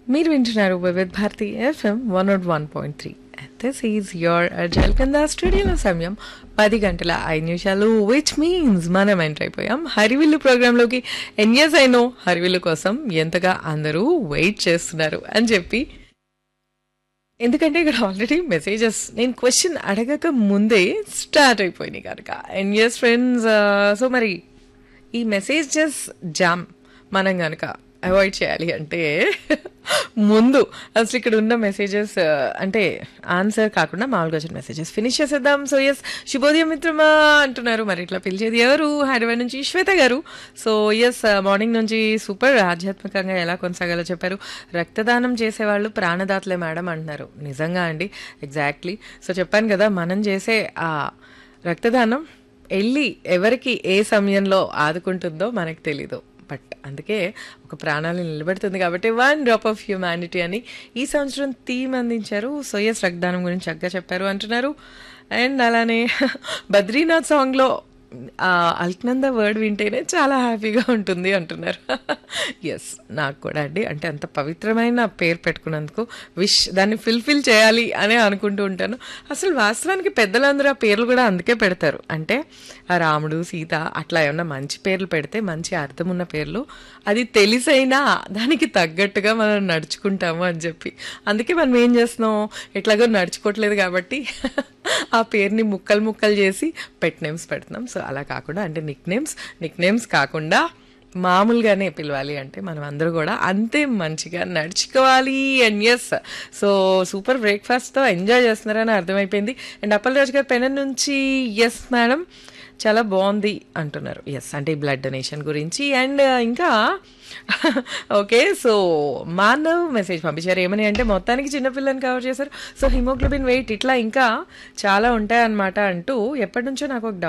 మీరు వింటున్నారు Vividh Bharati FM one nought one point three this is your అజల్ కింద స్టూడియోలో సమయం పది గంటల ఐదు నిమిషాలు విచ్ మీన్స్ మనం ఎంటర్ అయిపోయాం హరివిల్లు ప్రోగ్రాంలోకి ఎన్ ఇయర్స్ అయినో హరివిల్లు కోసం ఎంతగా అందరూ వెయిట్ చేస్తున్నారు అని చెప్పి ఎందుకంటే ఇక్కడ ఆల్రెడీ మెసేజెస్ నేను క్వశ్చన్ అడగక ముందే స్టార్ట్ అయిపోయినాయి కనుక ఎన్ ఇయర్స్ ఫ్రెండ్స్ సో మరి ఈ మెసేజెస్ జామ్ మనం కనుక అవాయిడ్ చేయాలి అంటే ముందు అసలు ఇక్కడ ఉన్న మెసేజెస్ అంటే ఆన్సర్ కాకుండా మామూలుగా వచ్చిన మెసేజెస్ ఫినిష్ చేసేద్దాం సో ఎస్ శుభోదయం మిత్రమా అంటున్నారు మరి ఇట్లా పిలిచేది ఎవరు హైదరాబాద్ నుంచి Shweta garu so yes morning నుంచి సూపర్ ఆధ్యాత్మికంగా ఎలా కొనసాగాలో చెప్పారు రక్తదానం చేసేవాళ్ళు ప్రాణదాతలే మేడం అంటున్నారు నిజంగా అండి ఎగ్జాక్ట్లీ సో చెప్పాను కదా మనం చేసే ఆ రక్తదానం వెళ్ళి ఎవరికి ఏ సమయంలో ఆదుకుంటుందో మనకు తెలీదు బట్ అందుకే ఒక ప్రాణాలు నిలబెడుతుంది కాబట్టి వన్ డ్రాప్ ఆఫ్ హ్యూమానిటీ అని ఈ సంవత్సరం థీమ్ అందించారు సోయస్ రక్తదానం గురించి చక్కగా చెప్పారు అంటున్నారు అండ్ అలానే బద్రీనాథ్ సాంగ్లో అల్క్నంద వర్డ్ వింటేనే చాలా హ్యాపీగా ఉంటుంది అంటున్నారు ఎస్ నాకు కూడా అండి అంటే అంత పవిత్రమైన పేరు పెట్టుకున్నందుకు విష్ దాన్ని ఫిల్ఫిల్ చేయాలి అని అనుకుంటూ ఉంటాను అసలు వాస్తవానికి పెద్దలందరూ ఆ పేర్లు కూడా అందుకే పెడతారు అంటే ఆ రాముడు సీత అట్లా ఏమన్నా మంచి పేర్లు పెడితే మంచి అర్థం ఉన్న పేర్లు అది తెలిసైనా దానికి తగ్గట్టుగా మనం నడుచుకుంటాము అని చెప్పి అందుకే మనం ఏం చేస్తున్నాం ఎట్లాగో నడుచుకోవట్లేదు కాబట్టి ఆ పేరుని ముక్కలు ముక్కలు చేసి పెట్ నేమ్స్ పెడుతున్నాం సో అలా కాకుండా అంటే నిక్ నేమ్స్ నిక్ నేమ్స్ కాకుండా మామూలుగానే పిలవాలి అంటే మనం అందరూ కూడా అంతే మంచిగా నడుచుకోవాలి అండ్ ఎస్ సో సూపర్ బ్రేక్ఫాస్ట్తో ఎంజాయ్ చేస్తున్నారని అర్థమైపోయింది అండ్ అప్పలరాజు గారు పెన నుంచి ఎస్ మేడం చాలా బాగుంది అంటున్నారు ఎస్ అంటే బ్లడ్ డొనేషన్ గురించి అండ్ ఇంకా ఓకే సో మానవ్ మెసేజ్ పంపించారు ఏమని అంటే మొత్తానికి చిన్నపిల్లని కవర్ చేశారు సో హిమోగ్లోబిన్ వెయిట్ ఇట్లా ఇంకా చాలా ఉంటాయన్నమాట అంటూ ఎప్పటి నుంచో నాకు ఒక